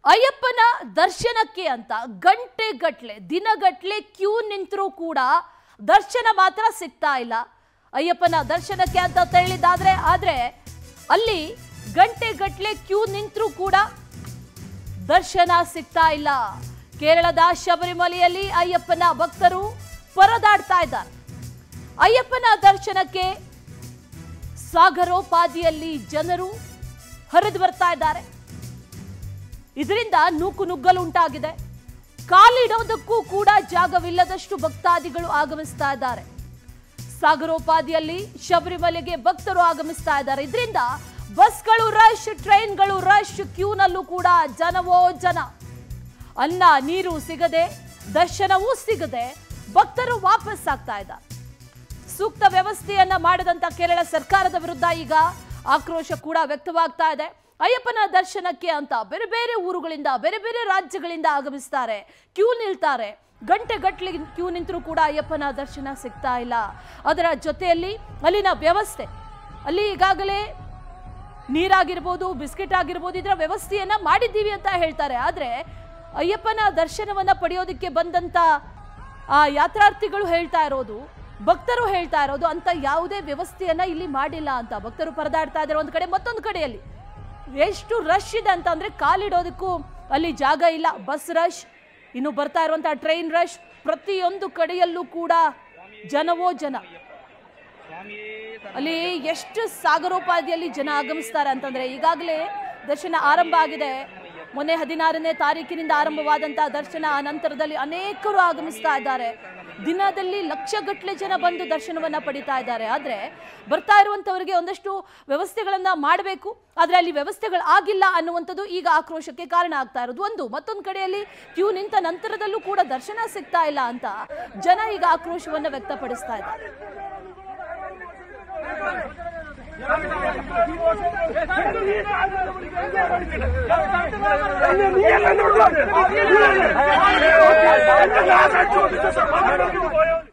ಅಯ್ಯಪ್ಪನ ದರ್ಶನಕ್ಕೆ ಅಂತ ಗಂಟೆ ಗಟ್ಲೆ ದಿನಗಟ್ಲೆ ಕ್ಯೂ ನಿಂತರೂ ಕೂಡ ದರ್ಶನ ಮಾತ್ರ ಸಿಗ್ತಾ ಇಲ್ಲ ಅಯ್ಯಪ್ಪನ ದರ್ಶನಕ್ಕೆ ಅಂತ ಹೇಳಿದಾದ್ರೆ ಆದ್ರೆ ಅಲ್ಲಿ ಗಂಟೆ ಗಟ್ಲೆ ಕ್ಯೂ ನಿಂತರೂ ಕೂಡ ದರ್ಶನ ಸಿಗ್ತಾ ಇಲ್ಲ ಕೇರಳದ ಶಬರಿಮಲೆಯಲ್ಲಿ ಅಯ್ಯಪ್ಪನ ಭಕ್ತರು ಪರದಾಡ್ತಾ ಇದ್ದಾರೆ ಅಯ್ಯಪ್ಪನ ದರ್ಶನಕ್ಕೆ ಸಾಗರೋಪಾದಿಯಲ್ಲಿ ಜನರು ಹರಿದು ಬರ್ತಾ ಇದ್ದಾರೆ ಇದರಿಂದ ನೂಕು ನುಗ್ಗಲು ಉಂಟಾಗಿದೆ ಕಾಲಿಡೋದಕ್ಕೂ ಕೂಡ ಜಾಗವಿಲ್ಲದಷ್ಟು ಭಕ್ತಾದಿಗಳು ಆಗಮಿಸ್ತಾ ಇದ್ದಾರೆ ಸಾಗರೋಪಾದಿಯಲ್ಲಿ ಶಬರಿಮಲೆಗೆ ಭಕ್ತರು ಆಗಮಿಸ್ತಾ ಇದ್ದಾರೆ ಇದರಿಂದ ಬಸ್ಗಳು ರಶ್ ಟ್ರೈನ್ಗಳು ರಶ್ ಕ್ಯೂನಲ್ಲೂ ಕೂಡ ಜನವೋ ಜನ ಅನ್ನ ನೀರು ಸಿಗದೆ ದರ್ಶನವೂ ಸಿಗದೆ ಭಕ್ತರು ವಾಪಸ್ ಆಗ್ತಾ ಇದ್ದಾರೆ ಸೂಕ್ತ ವ್ಯವಸ್ಥೆಯನ್ನ ಮಾಡದಂತ ಕೇರಳ ಸರ್ಕಾರದ ವಿರುದ್ಧ ಈಗ ಆಕ್ರೋಶ ಕೂಡ ವ್ಯಕ್ತವಾಗ್ತಾ ಇದೆ ಅಯ್ಯಪ್ಪನ ದರ್ಶನಕ್ಕೆ ಅಂತ ಬೇರೆ ಬೇರೆ ಊರುಗಳಿಂದ ಬೇರೆ ಬೇರೆ ರಾಜ್ಯಗಳಿಂದ ಆಗಮಿಸ್ತಾರೆ ಕ್ಯೂ ನಿಲ್ತಾರೆ ಗಂಟೆ ಗಟ್ಲೆ ಕ್ಯೂ ನಿಂತರೂ ಕೂಡ ಅಯ್ಯಪ್ಪನ ದರ್ಶನ ಸಿಗ್ತಾ ಇಲ್ಲ ಅದರ ಜೊತೆಯಲ್ಲಿ ಅಲ್ಲಿನ ವ್ಯವಸ್ಥೆ ಅಲ್ಲಿ ಈಗಾಗಲೇ ನೀರಾಗಿರ್ಬೋದು ಬಿಸ್ಕೆಟ್ ಆಗಿರ್ಬೋದು ಇದರ ವ್ಯವಸ್ಥೆಯನ್ನ ಮಾಡಿದ್ದೀವಿ ಅಂತ ಹೇಳ್ತಾರೆ ಆದ್ರೆ ಅಯ್ಯಪ್ಪನ ದರ್ಶನವನ್ನ ಪಡೆಯೋದಕ್ಕೆ ಬಂದಂತ ಆ ಯಾತ್ರಾರ್ಥಿಗಳು ಹೇಳ್ತಾ ಇರೋದು ಭಕ್ತರು ಹೇಳ್ತಾ ಇರೋದು ಅಂತ ಯಾವುದೇ ವ್ಯವಸ್ಥೆಯನ್ನ ಇಲ್ಲಿ ಮಾಡಿಲ್ಲ ಅಂತ ಭಕ್ತರು ಪರದಾಡ್ತಾ ಇದ್ದಾರೆ ಒಂದು ಕಡೆ ಮತ್ತೊಂದು ಕಡೆಯಲ್ಲಿ ಎಷ್ಟು ರಶ್ ಇದೆ ಅಂತ ಅಂದ್ರೆ ಕಾಲಿಡೋದಕ್ಕೂ ಅಲ್ಲಿ ಜಾಗ ಇಲ್ಲ ಬಸ್ ರಶ್ ಇನ್ನು ಬರ್ತಾ ಇರುವಂತಹ ಟ್ರೈನ್ ರಶ್ ಪ್ರತಿಯೊಂದು ಕಡೆಯಲ್ಲೂ ಕೂಡ ಜನವೋ ಜನ ಅಲ್ಲಿ ಎಷ್ಟು ಸಾಗರೋಪಾದಿಯಲ್ಲಿ ಜನ ಆಗಮಿಸ್ತಾರೆ ಅಂತಂದ್ರೆ ಈಗಾಗಲೇ ದರ್ಶನ ಆರಂಭ ಆಗಿದೆ ಮೊನ್ನೆ ಹದಿನಾರನೇ ತಾರೀಕಿನಿಂದ ಆರಂಭವಾದಂತಹ ದರ್ಶನ ಆ ನಂತರದಲ್ಲಿ ಅನೇಕರು ಆಗಮಿಸ್ತಾ ಇದ್ದಾರೆ ದಿನದಲ್ಲಿ ಲಕ್ಷಗಟ್ಟಲೆ ಜನ ಬಂದು ದರ್ಶನವನ್ನ ಪಡಿತಾ ಇದ್ದಾರೆ ಆದ್ರೆ ಬರ್ತಾ ಇರುವಂತವರಿಗೆ ಒಂದಷ್ಟು ವ್ಯವಸ್ಥೆಗಳನ್ನ ಮಾಡಬೇಕು ಆದ್ರೆ ಅಲ್ಲಿ ವ್ಯವಸ್ಥೆಗಳು ಆಗಿಲ್ಲ ಅನ್ನುವಂಥದ್ದು ಈಗ ಆಕ್ರೋಶಕ್ಕೆ ಕಾರಣ ಆಗ್ತಾ ಇರೋದು ಒಂದು ಮತ್ತೊಂದು ಕಡೆಯಲ್ಲಿ ಕ್ಯೂ ನಿಂತ ನಂತರದಲ್ಲೂ ಕೂಡ ದರ್ಶನ ಸಿಗ್ತಾ ಇಲ್ಲ ಅಂತ ಜನ ಈಗ ಆಕ್ರೋಶವನ್ನ ವ್ಯಕ್ತಪಡಿಸ್ತಾ ಇದ್ದಾರೆ ನೀ ಎಲ್ಲ ನೋಡುವ